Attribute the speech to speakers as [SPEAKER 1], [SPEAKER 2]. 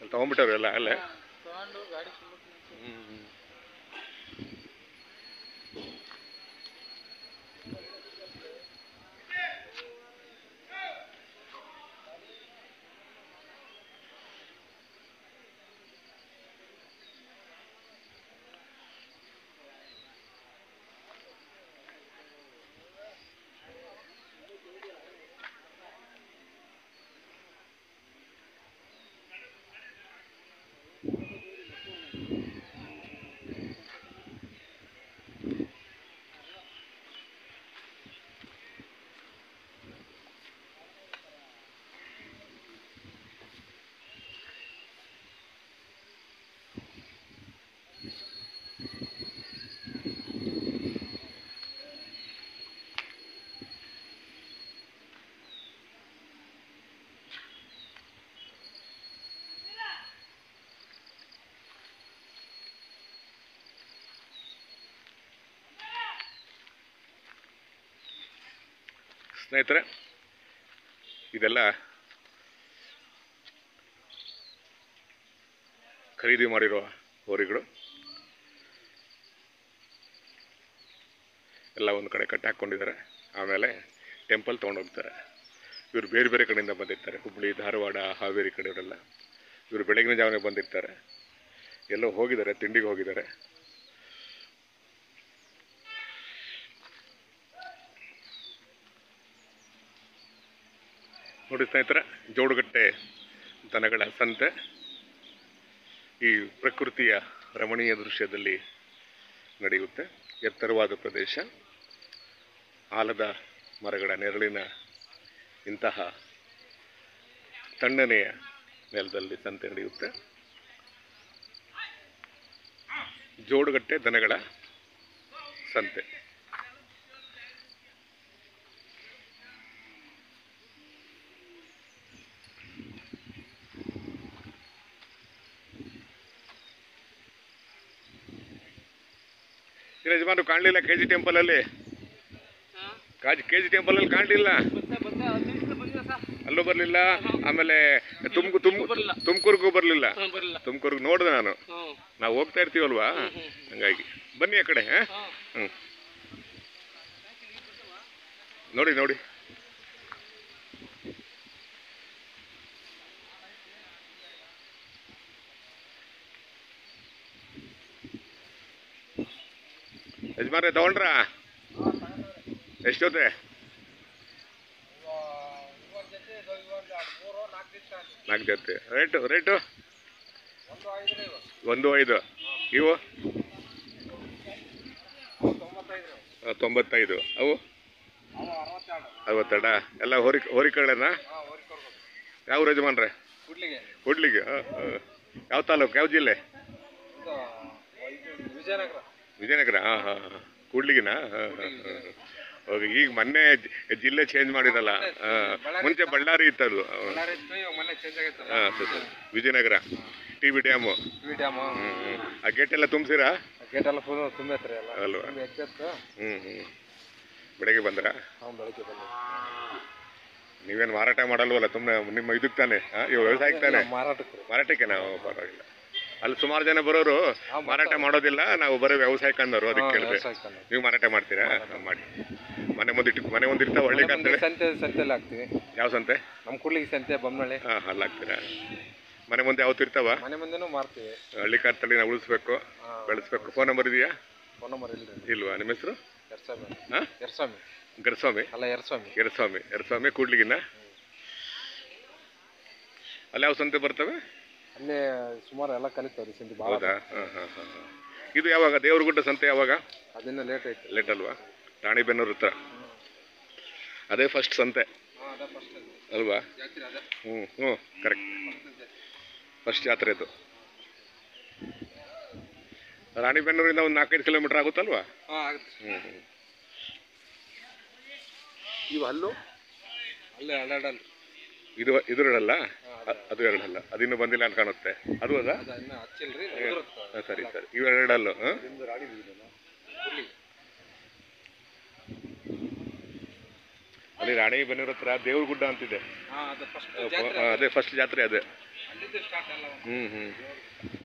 [SPEAKER 1] ಅಲ್ಲಿ ತೊಗೊಂಬಿಟ್ಟವ್ರು ಎಲ್ಲ ಅಲ್ಲೇ
[SPEAKER 2] ತಗೊಂಡು ಗಾಡಿ ತುಂಬ
[SPEAKER 1] ಹ್ಞೂ ಸ್ನೇಹಿತರೆ ಇದೆಲ್ಲ ಖರೀದಿ ಮಾಡಿರೋ ಹೋರಿಗಳು ಎಲ್ಲ ಒಂದು ಕಡೆ ಕಟ್ಟಿ ಹಾಕ್ಕೊಂಡಿದ್ದಾರೆ ಆಮೇಲೆ ಟೆಂಪಲ್ ತೊಗೊಂಡೋಗ್ತಾರೆ ಇವರು ಬೇರೆ ಬೇರೆ ಕಡೆಯಿಂದ ಬಂದಿರ್ತಾರೆ ಹುಬ್ಬಳ್ಳಿ ಧಾರವಾಡ ಹಾವೇರಿ ಕಡೆಯವರೆಲ್ಲ ಇವರು ಬೆಳಗಿನ ಜಾವನೆ ಬಂದಿರ್ತಾರೆ ಎಲ್ಲೋ ಹೋಗಿದ್ದಾರೆ ತಿಂಡಿಗೆ ಹೋಗಿದ್ದಾರೆ ನೋಡಿ ಸ್ನೇಹಿತರೆ ಜೋಡುಗಟ್ಟೆ ದನಗಳ ಸಂತೆ ಈ ಪ್ರಕೃತಿಯ ರಮಣೀಯ ದೃಶ್ಯದಲ್ಲಿ ನಡೆಯುತ್ತೆ ಎತ್ತರವಾದ ಪ್ರದೇಶ ಆಲದ ಮರಗಳ ನೆರಳಿನ ಇಂತಹ ತಣ್ಣನೆಯ ನೆಲದಲ್ಲಿ ಸಂತೆ ನಡೆಯುತ್ತೆ ಜೋಡುಗಟ್ಟೆ ದನಗಳ ಸಂತೆ ಏನು ಯಜಮಾನ್ರು ಕಾಣಲಿಲ್ಲ ಕೆ ಜಿ ಟೆಂಪಲಲ್ಲಿ ಕಾಜಿ ಕೆ ಜಿ ಟೆಂಪಲಲ್ಲಿ ಕಾಣಲಿಲ್ಲ
[SPEAKER 2] ಮತ್ತೆ ಮತ್ತೆ ಹತ್ತು ನಿಮಿಷ ಬಂದಿಲ್ಲ ಸರ್
[SPEAKER 1] ಅಲ್ಲೂ ಬರಲಿಲ್ಲ ಆಮೇಲೆ ತುಮಕು ತುಮ್
[SPEAKER 2] ಬರ್ಲಿಲ್ಲ.
[SPEAKER 1] ತುಮಕೂರಿಗೂ ಬರಲಿಲ್ಲ
[SPEAKER 2] ಹಾಂ ಬರಲಿಲ್ಲ
[SPEAKER 1] ತುಮಕೂರಿಗೆ ನೋಡಿದೆ ನಾನು
[SPEAKER 2] ಹ್ಞೂ
[SPEAKER 1] ನಾವು ಹೋಗ್ತಾ ಇರ್ತೀವಲ್ವಾ ಹಂಗಾಗಿ ಬನ್ನಿ ಆ ಕಡೆ ಹಾಂ
[SPEAKER 2] ಹಾಂ
[SPEAKER 1] ಹ್ಞೂ ನೋಡಿ ನೋಡಿ ಯಜಮಾನ್ರೆ ತಗೊಂಡ್ರಾ ಎಷ್ಟೊತ್ತೆ ನಾಲ್ಕು ಜೊತೆ ರೇಟು ರೇಟು ಒಂದು ಐದು ಇವು ಆ, ತೊಂಬತ್ತೈದು ಅವು ಅರವತ್ತೆರಡ ಎಲ್ಲ ಹೋರಿ ಹೋರಿಕಳ್ಳನ ಯಾವ ಯಜಮಾನ್ರೆ
[SPEAKER 2] ಕೂಡ್ಲಿಗೆ
[SPEAKER 1] ಕೊಡ್ಲಿಗೆ ಹಾಂ ಹಾಂ ಯಾವ ತಾಲೂಕು ಯಾವ ಜಿಲ್ಲೆ
[SPEAKER 2] ವಿಜಯನಗರ
[SPEAKER 1] ವಿಜಯನಗರ ಹಾಂ ಹಾಂ ಹಾಂ ಕೂಡ್ಲಿಗಿನ ಹಾಂ ಹಾಂ ಹಾಂ ಹೋಗಿ ಈಗ ಮೊನ್ನೆ ಜಿ- ಜಿಲ್ಲೆ ಚೇಂಜ್ ಮಾಡಿದಲ್ಲ ಹಾಂ ಮುಂಚೆ ಬಳ್ಳಾರಿ ಇತ್ತದು
[SPEAKER 2] ಬಳ್ಳಾರಿ ಇತ್ತು, ಇವಾಗ ಮೊನ್ನೆ ಚೇಂಜ್ ಆಗೈತಲ್ಲ
[SPEAKER 1] ಹಾಂ ಸರಿ ಸರಿ Vijayanagara T V dam
[SPEAKER 2] V dam
[SPEAKER 1] ಹ್ಞೂ ಹ್ಞೂ ಆ ಗೇಟ್ ಎಲ್ಲ ತುಂಬಿಸಿರಾ
[SPEAKER 2] ಗೇಟ್ ಎಲ್ಲ ಫುಲ್ ತುಂಬೈತ್ರಿ ಎಲ್ಲ
[SPEAKER 1] ಅಲ್ವಾ
[SPEAKER 2] ತುಂಬ ಹೆಚ್ಚೆತ್ತು
[SPEAKER 1] ಹ್ಞೂ ಹ್ಞೂ ಬೆಳಗ್ಗೆ ಬಂದ್ರಾ
[SPEAKER 2] ಅವ್ನು ಬೆಳಗ್ಗೆ ಬಂದು
[SPEAKER 1] ನೀವೇನು ಮಾರಾಟ ಮಾಡಲ್ವಲ್ಲ ಸುಮ್ಮನೆ ನಿಮ್ಮ ಇದಕ್ಕೆ ತಾನೆ ಹಾಂ ಇವಾಗ ವ್ಯವಸಾಯಕ್ಕೆ ತಾನೆ
[SPEAKER 2] ಮಾರಾಟಕ್ಕೆ ರೀ.
[SPEAKER 1] ಮಾರಾಟಕ್ಕೆ ನಾವು ಪರವಾಗಿಲ್ಲ ಅಲ್ಲಿ ಸುಮಾರು ಜನ ಬರೋರು ಮಾರಾಟ ಮಾಡೋದಿಲ್ಲ ನಾವು ಬರೋ ವ್ಯವಸಾಯಕ್ಕೆ ಅಂದವರು ಅದಕ್ಕೆ
[SPEAKER 2] ಹಾ,
[SPEAKER 1] ಕೇಳಿದೆ
[SPEAKER 2] ವ್ಯವಸಾಯಕ್ಕೆ ಅನ್ನೋದು.
[SPEAKER 1] ನೀವು ಮಾರಾಟ ಮಾಡ್ತೀರಾ ಹಾ, ಮಾಡಿ ಮನೆ ಮುಂದೆ ಇಟ್ಟು ಮನೆ ಮುಂದೆ ಇರ್ತಾವೆ ಒಳ್ಳೆ
[SPEAKER 2] ನಮ್ದು
[SPEAKER 1] ಕಾಂತೇಳಿ
[SPEAKER 2] ಸಂತೆ ಸಂತೆಯಲ್ಲಿ ಹಾಕ್ತೀವಿ
[SPEAKER 1] ಯಾವ ಸಂತೆ
[SPEAKER 2] ನಮ್ಮ ಕೂಡ್ಲಿಗೆ ಸಂತೆ ಬೊಮ್ಮನಳ್ಳಿ
[SPEAKER 1] ಹಾಂ ಅಲ್ಲಿ ಹಾಕ್ತೀರಾ ಮನೆ ಮುಂದೆ ಯಾವತ್ತು ಇರ್ತಾವ
[SPEAKER 2] ಮನೆ ಮುಂದೆನೂ ಮಾರ್ತೀವಿ
[SPEAKER 1] ಹಳ್ಳಿ ಕಾರ್ತಳಿ ನಾವು ಉಳಿಸ್ಬೇಕು ಬೆಳೆಸ್ಬೇಕು ಫೋನ್ ನಂಬರ್ ಇದೆಯಾ
[SPEAKER 2] ಫೋನ್ ನಂಬರ್ ಇಲ್ರಿ
[SPEAKER 1] ಇಲ್ವಾ ನಿಮ್ಮ ಹೆಸರು
[SPEAKER 2] ಎರಸ್ವಾಮಿ
[SPEAKER 1] ಹಾಂ
[SPEAKER 2] ಎರಸ್ವಾಮಿ
[SPEAKER 1] ಗರಸ್ವಾಮಿ
[SPEAKER 2] ಅಲ್ಲ ಎರಸ್ವಾಮಿ
[SPEAKER 1] ಎರಸ್ವಾಮಿ ಎರಸ್ವಾಮಿ ಕೂಡ್ಲಿಗಿನ ಅಲ್ಲಿ ಯಾವ ಸಂತೆ ಬರ್ತವೆ
[SPEAKER 2] ಅಲ್ಲೇ ಸುಮಾರು ಎಲ್ಲ ಕಲಿತಾವ್ರಿ ಸಂತೆ ಭಾಳ
[SPEAKER 1] ಹೌದಾ ಹಾಂ ಹಾಂ ಹಾಂ ಹಾಂ ಇದು ಯಾವಾಗ ದೇವ್ರಗುಡ್ಡ ಸಂತೆ ಯಾವಾಗ
[SPEAKER 2] ಅದನ್ನ ಲೇಟ್ ಐತಿ
[SPEAKER 1] ಲೇಟ್ ಅಲ್ವಾ ರಾಣಿಬೆನ್ನೂರು ಹತ್ರ ಅದೇ ಫಸ್ಟ್ ಸಂತೆ
[SPEAKER 2] ಹಾಂ ಅದ ಫಸ್ಟ್
[SPEAKER 1] ಅಲ್ವಾ
[SPEAKER 2] ಜಾತ್ರೆ ಅದ
[SPEAKER 1] ಹ್ಞೂ ಹ್ಞೂ ಕರೆಕ್ಟ್ ಫಸ್ಟ್ ಜಾತ್ರೆ ಇದು ರಾಣಿಬೆನ್ನೂರಿಂದ ಒಂದು ನಾಲ್ಕೈದು ಕಿಲೋಮೀಟ್ರ್ ಆಗುತ್ತಲ್ವಾ
[SPEAKER 2] ಹಾಂ ಆಗುತ್ತೆ
[SPEAKER 1] ಹ್ಞೂ ಹ್ಞೂ
[SPEAKER 2] ಇವು ಹಲ್ಲು ಅಲ್ಲೇ ಎರಡಲ್ಲ
[SPEAKER 1] ಇದು ಇದು ಎರಡಲ್ಲ ಅ- ಅದು ಎರಡಲ್ಲ ಅದಿನ್ನೂ ಬಂದಿಲ್ಲ ಅಂತ ಕಾಣುತ್ತೆ ಅದು ಅದ
[SPEAKER 2] ಅದು ಇನ್ನೂ ಹಚ್ಚಿಲ್ರಿ
[SPEAKER 1] ಹಾಂ, ಸರಿ ಸರಿ ಇವು ಎರಡಲ್ಲು ಹಾಂ
[SPEAKER 2] ನಿಮ್ದು ರಾಡಿ ಬಿದ್ದಿದೆಲ್ಲ ಕೂಡ್ಲಿಗೆ
[SPEAKER 1] ಅಲ್ಲಿ ರಾಣಿಬೆನ್ನೂರು ಹತ್ರ ದೇವ್ರ ಗುಡ್ಡ ಅಂತಿದೆ
[SPEAKER 2] ಹಾಂ ಅದು ಫಸ್ಟ್
[SPEAKER 1] ಅ, ಅದೇ ಫಸ್ಟ್ ಜಾತ್ರೆ ಅದೇ
[SPEAKER 2] ಅಲ್ಲಿದ್ದು ಸ್ಟಾರ್ಟ್ ಅಲ್ಲ
[SPEAKER 1] ಹ್ಞೂ ಹ್ಞೂ